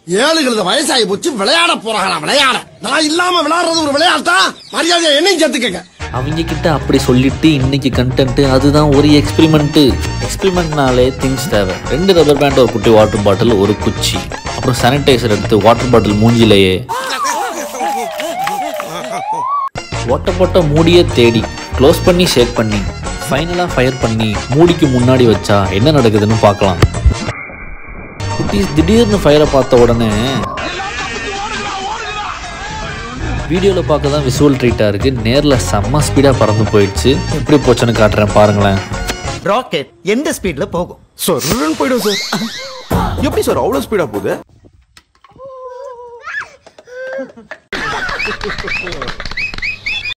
ஏழு கழுத வயசாகி போச்சு விளையாட போறாங்களா விளையாட நான் இல்லாம விளையாடுறது ஒரு விளையாட்டா மரியாதையா என்னையும் சேர்த்துக்கங்க அவங்க கிட்ட அப்படி சொல்லிட்டு இன்னைக்கு கண்டென்ட் அதுதான் ஒரு எக்ஸ்பெரிமெண்ட் எக்ஸ்பெரிமெண்ட்னாலே திங்ஸ் தேவை ரெண்டு ரப்பர் பேண்ட் ஒரு குட்டி வாட்டர் பாட்டில் ஒரு குச்சி அப்புறம் சானிடைசர் எடுத்து வாட்டர் பாட்டில் மூஞ்சிலேயே ஒட்ட போட்ட மூடியை தேடி க்ளோஸ் பண்ணி ஷேக் பண்ணி ஃபைனலாக ஃபயர் பண்ணி மூடிக்கு முன்னாடி வச்சா என்ன நடக்குதுன்னு பார்க்கலாம் குட்டீஸ் திடீர்னு ஃபயரை பார்த்த உடனே வீடியோவில் பார்க்க தான் விசுவல் ட்ரீட்டாக இருக்குது நேரில் செம்ம ஸ்பீடாக பறந்து போயிடுச்சு எப்படி போச்சுன்னு காட்டுறேன் பாருங்களேன் ராக்கெட் எந்த ஸ்பீட்ல போகும் சொர்ன்னு போயிடும் சார் எப்படி சார் அவ்வளோ ஸ்பீடா போகுது